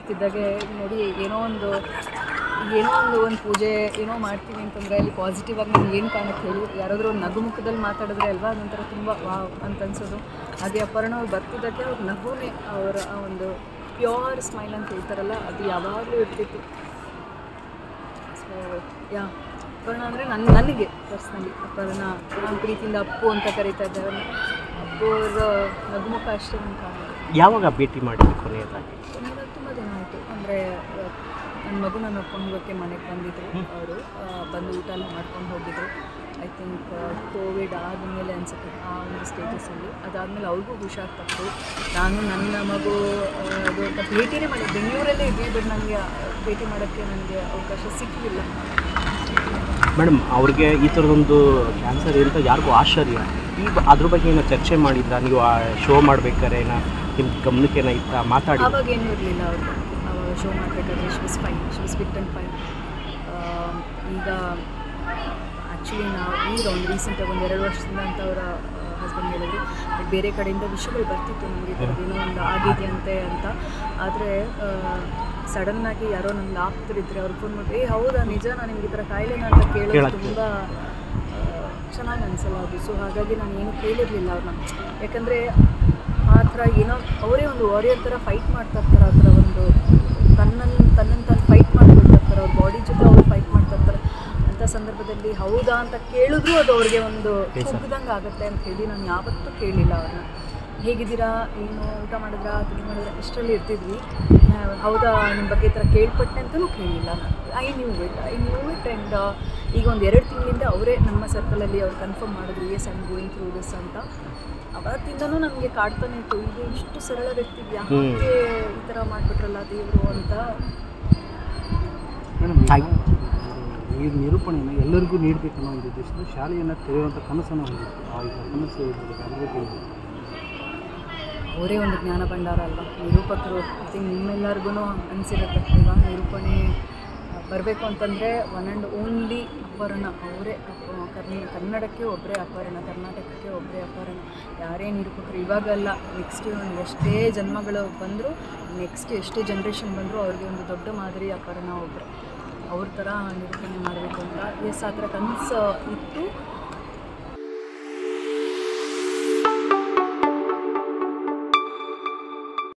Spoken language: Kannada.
ನೋಡ್ತಿದ್ದಾಗೆ ನೋಡಿ ಏನೋ ಒಂದು ಏನೋ ಒಂದು ಒಂದು ಪೂಜೆ ಏನೋ ಮಾಡ್ತೀವಿ ಅಂತಂದರೆ ಅಲ್ಲಿ ಪಾಸಿಟಿವ್ ಆಗಿ ನಮ್ಗೆ ಏನು ಕಾಣುತ್ತೆ ಹೇಳಿ ಯಾರಾದರೂ ಒಂದು ನಗು ಮುಖದಲ್ಲಿ ಮಾತಾಡಿದ್ರೆ ಅಲ್ವಾ ಅದೊಂಥರ ತುಂಬ ವಾವ್ ಅಂತ ಅನ್ಸೋದು ಹಾಗೆ ಅಪರ್ಣ ಅವ್ರು ಬರ್ತಿದ್ದಕ್ಕೆ ಅವ್ರ ನಗುನೇ ಅವರ ಆ ಒಂದು ಪ್ಯೂರ್ ಸ್ಮೈಲ್ ಅಂತ ಹೇಳ್ತಾರಲ್ಲ ಅದು ಯಾವಾಗಲೂ ಇರ್ತಿತ್ತು ಸೊ ಯಾ ಅಪರ್ಣ ಅಂದರೆ ನನ್ನ ನನಗೆ ಪರ್ಸ್ನಲಿ ಅಪರ್ಣ ನಾನು ಪ್ರೀತಿಯಿಂದ ಅಪ್ಪು ಅಂತ ಕರೀತಾ ಇದ್ದಾರೆ ಅಪ್ಪು ಅವ್ರ ನಗುಮುಖ ಅಷ್ಟೇ ನಂಗೆ ಕಾಣೋದು ಯಾವಾಗ ಭೇಟಿ ಮಾಡಿದ್ರಿ ಕೊನೆಯದಾಗಿ ನನಗೆ ತುಂಬ ದಿನ ಆಯಿತು ಅಂದರೆ ನನ್ನ ಮಗುನ ನೋಡ್ಕೊಂಡು ಹೋಗೋಕ್ಕೆ ಮನೆಗೆ ಬಂದಿದ್ರು ಅವರು ಬಂದು ಊಟ ಎಲ್ಲ ಮಾಡ್ಕೊಂಡು ಹೋಗಿದ್ರು ಐ ಥಿಂಕ್ ಕೋವಿಡ್ ಆದಮೇಲೆ ಅನ್ಸುತ್ತೆ ಆ ಒಂದು ಸ್ಟೇಟಸಲ್ಲಿ ಅದಾದಮೇಲೆ ಅವ್ರಿಗೂ ಹುಷಾರು ತಪ್ಪು ನಾನು ನನ್ನ ಮಗು ಆ, ಅದು ಅಂತ ಭೇಟಿನೇ ಮಾಡಿ ಬೆಂಗಳೂರಲ್ಲೇ ಇದ್ವಿ ಬಟ್ ನನಗೆ ಭೇಟಿ ಮಾಡೋಕ್ಕೆ ನನಗೆ ಅವಕಾಶ ಸಿಕ್ಕಲಿಲ್ಲ ಮೇಡಮ್ ಅವ್ರಿಗೆ ಈ ಥರದೊಂದು ಕ್ಯಾನ್ಸರ್ ಅಂತ ಯಾರಿಗೂ ಆಶ್ಚರ್ಯ ಈ ಬ- ಅದ್ರ ಬಗ್ಗೆ ಏನೋ ಚರ್ಚೆ ಮಾಡಿದ್ರಾ ನೀವು ಆ ಶೋ ಮಾಡ್ಬೇಕಾದ್ರೆ ಏನೋ ನಿಮ್ಮ ಗಮನಕ್ಕೆ ಏನೋ ಇತ್ತ ಮಾತಾಡಿ ಆವಾಗ ಏನೂ ಇರಲಿಲ್ಲ ಅವ್ರಿಗೆ ಆವಾಗ ಶೋ ಮಾಡಬೇಕಾದ್ರೆ she was fine she was fit and fine ಈಗ ಆ್ಯಕ್ಚುಲಿ ನಾವು ಈಗ ಒಂದು ರೀಸೆಂಟಾಗಿ ಒಂದು ಎರಡು ವರ್ಷದಿಂದ ಅಂತ ಅವರ ಹಸ್ಬೆಂಡ್ ಹೇಳಿದ್ರು ಬಟ್ ಬೇರೆ ಕಡೆಯಿಂದ ವಿಷಯಗಳು ಬರ್ತಿತ್ತು ನಮಗೆ ಏನೋ ಒಂದು ಆಗಿದೆಯಂತೆ ಅಂತ ಆದರೆ ಸಡನ್ನಾಗಿ ಯಾರೋ ನನ್ನ ಆಪ್ತರಿದ್ರೆ ಅವ್ರಿಗೆ ಫೋನ್ ಮಾಡಿ ಏ ಹೌದಾ ನಿಜ ನಾನು ನಿಮ್ಗೆ ಈ ಥರ ಕಾಯಿಲೆನ ಅಂತ ಕೇಳೋದು ಕೇಳಕ್ಕೆ. ತುಂಬ ಚೆನ್ನಾಗಿ ಅನಿಸಲ್ಲ ಅದು ಸೊ ಹಾಗಾಗಿ ನಾನು ಏನು ಕೇಳಿರಲಿಲ್ಲ ಅವ್ರನ್ನ ಯಾಕಂದರೆ ಆ ಥರ ಏನೋ ಅವರೇ ಒಂದು ವಾರಿಯರ್ ಥರ ಫೈಟ್ ಮಾಡ್ತಾ ಇರ್ತಾರೆ ಆ ಥರ ಒಂದು ತನ್ನನ್ನು ತನ್ನನ್ನು ತಾನು ಫೈಟ್ ಮಾಡ್ಕೊಳ್ತಾ ಇರ್ತಾರೆ ಅವ್ರ ಬಾಡಿ ಜೊತೆ ಅವ್ರು ಫೈಟ್ ಮಾಡ್ತಾ ಇರ್ತಾರೆ ಅಂಥ ಸಂದರ್ಭದಲ್ಲಿ ಹೌದಾ ಅಂತ ಕೇಳಿದ್ರು ಅದು ಅವ್ರಿಗೆ ಒಂದು ಕುಗ್ದಂಗೆ ಆಗುತ್ತೆ ಅಂತ ಹೇಳಿ ನಾನು ಯಾವತ್ತೂ ಕೇಳಿಲ್ಲ ಅವ್ರನ್ನ ಹೇಗಿದ್ದೀರಾ ಏನು ಊಟ ಮಾಡಿದ್ರಾ ತಿಂಡಿ ಮಾಡಿದ್ರಾ ಇಷ್ಟರಲ್ಲಿ ಇರ್ತಿದ್ವಿ ಆ, ಹೌದಾ ನಿಮ್ಮ ಬಗ್ಗೆ ಈ ಥರ ಕೇಳ್ಪಟ್ಟೆ ಅಂತಲೂ ಕೇಳಿಲ್ಲ ನಾನು I knew it I knew it and ಈಗ ಒಂದು ಎರಡು ತಿಂಗಳಿಂದ ಅವರೇ ನಮ್ಮ ಸರ್ಕಲಲ್ಲಿ ಅವ್ರು ಕನ್ಫರ್ಮ್ ಮಾಡಿದ್ರು yes I'm going through this ಅಂತ ಅವತ್ತಿಂದನೂ ನಮಗೆ ಕಾಡ್ತಾನೆ ಇತ್ತು ಇದು ಇಷ್ಟು ಸರಳ ವ್ಯಕ್ತಿ ಯಾಕೆ ಈ ಥರ ಮಾಡಿಬಿಟ್ರಲ್ಲ ದೇವರು ಅಂತ ಮೇಡಮ್ ಈ ನಿರೂಪಣೆಯನ್ನು ಎಲ್ಲರಿಗೂ ನೀಡಬೇಕು ಅನ್ನೋ ಒಂದು ಉದ್ದೇಶದಿಂದ ಶಾಲೆಯನ್ನು ತೆರೆಯುವಂಥ ಕನಸನ್ನು ಹೊಂದಿತ್ತು ಆ ಈಗ ಕನಸು ಇರ್ಬೋದು ಅದ್ರ ಬಗ್ಗೆ ಏನು? ಅವರೇ ಒಂದು ಜ್ಞಾನ ಭಂಡಾರ ಅಲ್ವಾ ನಿರೂಪಕರು ಐ ಥಿಂಕ್ ನಿಮ್ಮೆಲ್ಲರಿಗೂ ಅನಿಸಿರುತ್ತೆ ಅಲ್ವಾ ನಿರೂಪಣೆ ಬರಬೇಕು ಅಂತಂದರೆ ಒನ್ ಆ್ಯಂಡ್ ಓನ್ಲಿ ಅಪಹರಣ ಅವರೇ ಕರ್ನ ಕನ್ನಡಕ್ಕೆ ಒಬ್ಬರೇ ಅಪಹರಣ ಕರ್ನಾಟಕಕ್ಕೆ ಒಬ್ಬರೇ ಅಪಹರಣ ಯಾರೇ ನಿರೂಪಕರು ಇವಾಗಲ್ಲ ನೆಕ್ಸ್ಟ್ ಒಂದು ಎಷ್ಟೇ ಜನ್ಮಗಳು ಬಂದರೂ ನೆಕ್ಸ್ಟ್ ಎಷ್ಟೇ ಜನ್ರೇಷನ್ ಬಂದರೂ ಅವ್ರಿಗೆ ಒಂದು ದೊಡ್ಡ ಮಾದರಿ ಅಪಹರಣ ಒಬ್ಬರೇ ಅವ್ರ ಥರ ನಿರೂಪಣೆ ಮಾಡಬೇಕು ಅಂತ ಎಸ್ ಆ ಥರ ಕನಸು ಇತ್ತು